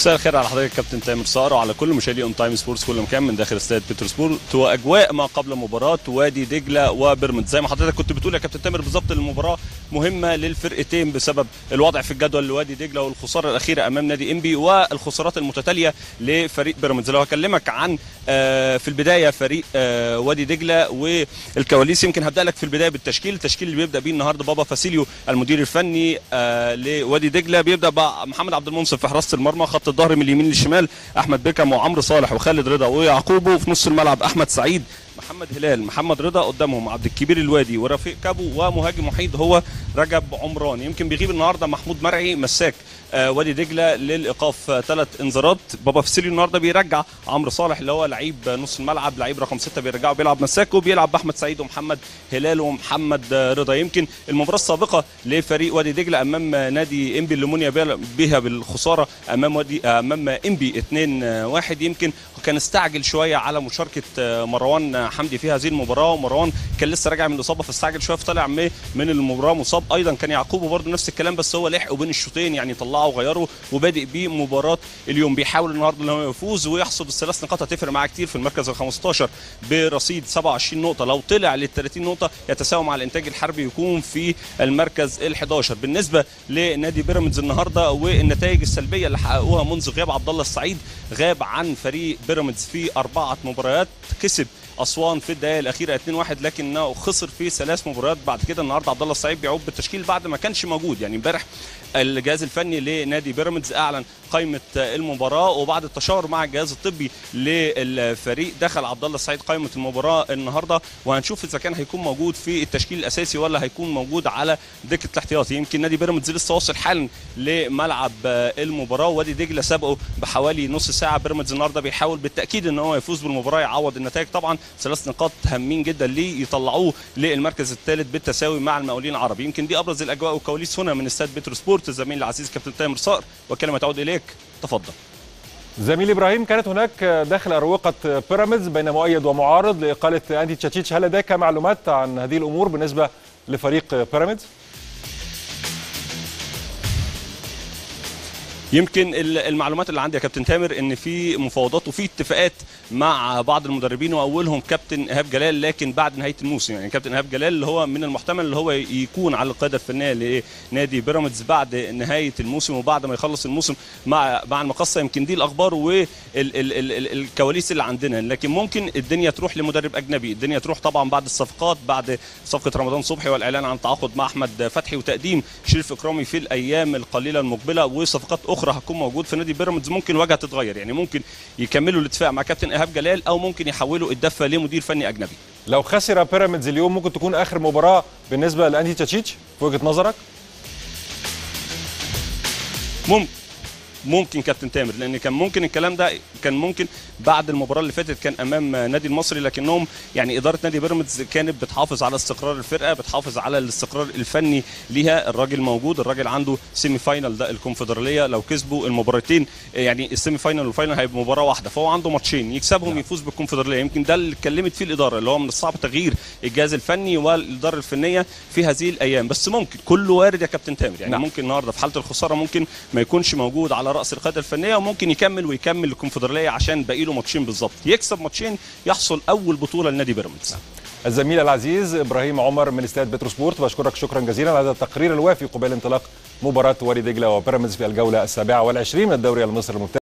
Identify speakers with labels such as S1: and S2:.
S1: مساء الخير على حضرتك كابتن تامر صقر وعلى كل مشاهدي اون تايم سبورتس كل مكان من داخل استاد بيتر سبورت واجواء ما قبل مباراه وادي دجله وبيراميدز زي ما حضرتك كنت بتقول يا كابتن تامر بالظبط المباراه مهمه للفرقتين بسبب الوضع في الجدول لوادي دجله والخساره الاخيره امام نادي انبي والخسارات المتتاليه لفريق بيراميدز لو هكلمك عن آه، في البدايه فريق آه، وادي دجله والكواليس يمكن هبدا لك في البدايه بالتشكيل التشكيل اللي بيبدا بيه النهارده بابا فاسيليو المدير الفني آه، لوادي دجله بيبدا بمحمد عبد المنصف في حراسه المرمى خط الظهر من اليمين للشمال احمد بيكم وعمرو صالح وخالد رضا ويعقوبه وفي نص الملعب احمد سعيد محمد هلال محمد رضا قدامهم عبد الكبير الوادي ورفيق كابو ومهاجم وحيد هو رجب عمران يمكن بيغيب النهارده محمود مرعي مساك آه، وادي دجله للايقاف ثلاث انذارات بابا فسيلي النهارده بيرجع عمرو صالح اللي هو لعيب نص الملعب لعيب رقم ستة بيرجعه بيلعب مساك وبيلعب باحمد سعيد ومحمد هلال ومحمد آه، رضا يمكن المباراه السابقه لفريق وادي دجله امام نادي انبي الليمونيا بيل- بها بالخساره امام وادي آه، امام انبي 2-1 يمكن كان استعجل شويه على مشاركه آه، مروان حمدي في هذه المباراه ومروان كان لسه راجع من الاصابه فاستعجل شويه فطلع م- من المباراه مصاب ايضا كان يعقوبه برضه نفس الكلام بس هو لحقه بين الشوطين يعني طلعه وغيره وبادئ بيه مباراه اليوم بيحاول النهارده ان هو يفوز ويحصد الثلاث نقاط هتفرق معاه كتير في المركز ال 15 برصيد 27 نقطه لو طلع لل 30 نقطه يتساوى مع الانتاج الحربي يكون في المركز ال 11 بالنسبه لنادي بيراميدز النهارده والنتائج السلبيه اللي حققوها منذ غياب عبد الله السعيد غاب عن فريق بيراميدز في اربعه مباريات كسب اسوان في الدقائق الاخيره 2-1 لكنه خسر في ثلاث مباريات بعد كده النهارده عبد الله السعيد بيعود بالتشكيل بعد ما كانش موجود يعني امبارح الجهاز الفني لنادي بيراميدز اعلن قائمه المباراه وبعد التشاور مع الجهاز الطبي للفريق دخل عبد الله السعيد قائمه المباراه النهارده وهنشوف اذا كان هيكون موجود في التشكيل الاساسي ولا هيكون موجود على دكه الاحتياطي يمكن نادي بيراميدز لسه واصل حالا لملعب المباراه وادي دجله سبقه بحوالي نص ساعه بيراميدز النهارده بيحاول بالتاكيد ان هو يفوز بالمباراه يعوض النتائج طبعا ثلاث نقاط هامين جدا ليه يطلعوه للمركز الثالث بالتساوي مع المقاولين العرب يمكن دي ابرز الاجواء والكواليس هنا من استاد بترو سبورت الزميل العزيز كابتن تامر صقر والكلمه تعود اليك تفضل
S2: زميلي ابراهيم كانت هناك داخل اروقه بيراميدز بين مؤيد ومعارض لاقاله اندي تشاتشيتش هل لديك معلومات عن هذه الامور بالنسبه لفريق بيراميدز؟
S1: يمكن ال- المعلومات اللي عندي يا كابتن تامر ان في مفاوضات وفي اتفاقات مع بعض المدربين واولهم كابتن ايهاب جلال لكن بعد نهايه الموسم يعني كابتن ايهاب جلال اللي هو من المحتمل اللي هو يكون على القياده الفنيه لنادي بيراميدز بعد نهايه الموسم وبعد ما يخلص الموسم مع مع المقصه يمكن دي الاخبار والكواليس اللي عندنا لكن ممكن الدنيا تروح لمدرب اجنبي الدنيا تروح طبعا بعد الصفقات بعد صفقه رمضان صبحي والاعلان عن التعاقد مع احمد فتحي وتقديم شريف اكرامي في الايام القليله المقبله وصفقات اخرى هتكون موجود في نادي بيراميدز ممكن وجهه تتغير يعني ممكن يكملوا الاتفاق مع كابتن ايهاب جلال او ممكن يحولوا الدفه لمدير فني اجنبي
S2: لو خسر بيراميدز اليوم ممكن تكون اخر مباراه بالنسبه لاندي تشاتشيتش في وجهه نظرك؟
S1: ممكن ممكن كابتن تامر لان كان ممكن الكلام ده كان ممكن بعد المباراه اللي فاتت كان امام نادي المصري لكنهم يعني اداره نادي بيراميدز كانت بتحافظ على استقرار الفرقه بتحافظ على الاستقرار الفني ليها الراجل موجود الراجل عنده سيمي فاينل ده الكونفدراليه لو كسبوا المباراتين يعني السيمي فاينل والفاينل هيبقى مباراه واحده فهو عنده ماتشين يكسبهم يفوز بالكونفدراليه يمكن ده اللي اتكلمت فيه الاداره اللي هو من الصعب تغيير الجهاز الفني والاداره الفنيه في هذه الايام بس ممكن كله وارد يا كابتن تامر يعني
S2: نعم.
S1: ممكن النهارده في حاله الخساره ممكن ما يكونش موجود على راس القياده الفنيه وممكن يكمل ويكمل الكونفدراليه عشان باقي له ماتشين بالظبط يكسب ماتشين يحصل اول بطوله لنادي بيراميدز
S2: الزميل العزيز ابراهيم عمر من استاد بترو سبورت بشكرك شكرا جزيلا على هذا التقرير الوافي قبيل انطلاق مباراه وادي دجله وبيراميدز في الجوله السابعه والعشرين من الدوري المصري الممتاز